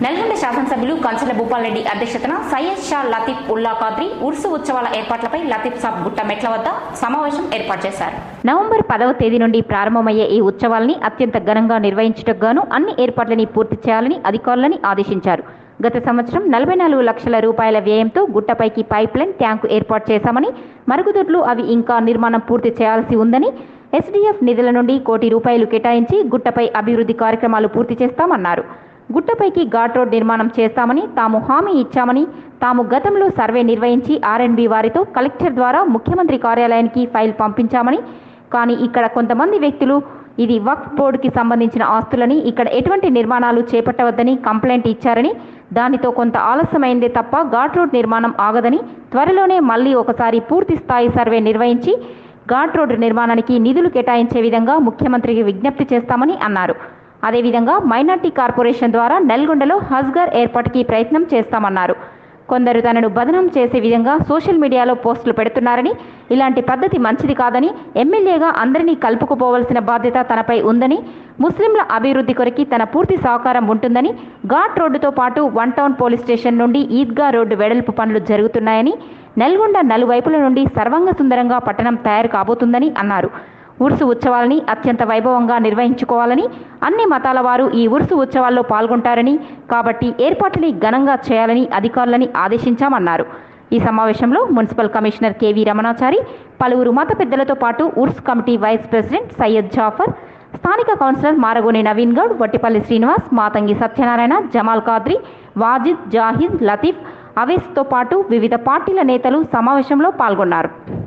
నల్గొండ శాసనసభ్యులు కంచెల భూపాల్రెడ్డి అధ్యక్షతన సయ్యద్ షా లతీఫ్ ఉల్లా ఖాద్రి ఉర్సు ఉత్సవాల ఏర్పాట్లపై లతీఫ్ సాబ్ గుట్ట మెట్ల వద్ద సమావేశం ఏర్పాటు చేశారు నవంబర్ పదవ తేదీ నుండి ప్రారంభమయ్యే ఈ ఉత్సవాల్ని అత్యంత ఘనంగా నిర్వహించటకు గాను అన్ని ఏర్పాట్లని పూర్తి చేయాలని అధికారులని ఆదేశించారు గత సంవత్సరం నలభై నాలుగు లక్షల రూపాయల వ్యయంతో గుట్టపైకి పైప్ లైన్ ట్యాంకు ఏర్పాటు చేశామని మరుగుదొడ్లు అవి ఇంకా నిర్మాణం పూర్తి చేయాల్సి ఉందని ఎస్డీఎఫ్ నిధుల నుండి కోటి రూపాయలు కేటాయించి గుట్టపై అభివృద్ధి కార్యక్రమాలు పూర్తి చేస్తామన్నారు గుట్టపైకి ఘాట్ రోడ్ నిర్మాణం చేస్తామని తాము హామీ ఇచ్చామని తాము గతంలో సర్వే నిర్వహించి ఆర్ఎండ్బి వారితో కలెక్టర్ ద్వారా ముఖ్యమంత్రి కార్యాలయానికి ఫైల్ పంపించామని కానీ ఇక్కడ కొంతమంది వ్యక్తులు ఇది వక్ఫ్ బోర్డుకి సంబంధించిన ఆస్తులని ఇక్కడ ఎటువంటి నిర్మాణాలు చేపట్టవద్దని కంప్లైంట్ ఇచ్చారని దానితో కొంత ఆలస్యమైందే తప్ప ఘాట్ రోడ్ నిర్మాణం ఆగదని త్వరలోనే మళ్ళీ ఒకసారి పూర్తి స్థాయి సర్వే నిర్వహించి ఘాట్ రోడ్డు నిర్మాణానికి నిధులు కేటాయించే విధంగా ముఖ్యమంత్రికి విజ్ఞప్తి చేస్తామని అన్నారు అదేవిధంగా మైనార్టీ కార్పొరేషన్ ద్వారా నల్గొండలో హజ్గర్ ఏర్పాటుకి ప్రయత్నం చేస్తామన్నారు కొందరు తనను బదనం చేసే విధంగా సోషల్ మీడియాలో పోస్టులు పెడుతున్నారని ఇలాంటి పద్ధతి మంచిది కాదని ఎమ్మెల్యేగా అందరినీ కలుపుకుపోవలసిన బాధ్యత తనపై ఉందని ముస్లింల అభివృద్ధి కొరకి తన పూర్తి సహకారం ఉంటుందని ఘాట్ రోడ్డుతో పాటు వన్ టౌన్ పోలీస్ స్టేషన్ నుండి ఈద్గా రోడ్డు వెడల్పు పనులు జరుగుతున్నాయని నల్గొండ నలువైపుల నుండి సర్వంగ సుందరంగా పట్టణం తయారు కాబోతుందని అన్నారు ఉర్సు ఉత్సవాలని అత్యంత వైభవంగా నిర్వహించుకోవాలని అన్ని మతాల వారు ఈ ఉర్సు ఉత్సవాల్లో పాల్గొంటారని కాబట్టి ఏర్పాట్లని ఘనంగా చేయాలని అధికారులని ఆదేశించామన్నారు ఈ సమావేశంలో మున్సిపల్ కమిషనర్ కెవి రమణాచారి పలువురు మత పెద్దలతో పాటు Urs committee vice president Syed Jafar స్థానిక కౌన్సిలర్ మారగోని నవీన్ గౌడ్ వట్టిపల్లి శ్రీనివాస్ మాతంగి సత్యనారాయణ జమాల్ ఖాద్రి వాజిద్ జాహిద్ లతీఫ్ అవేస్తో పాటు వివిధ పార్టీల నేతలు సమావేశంలో పాల్గొన్నారు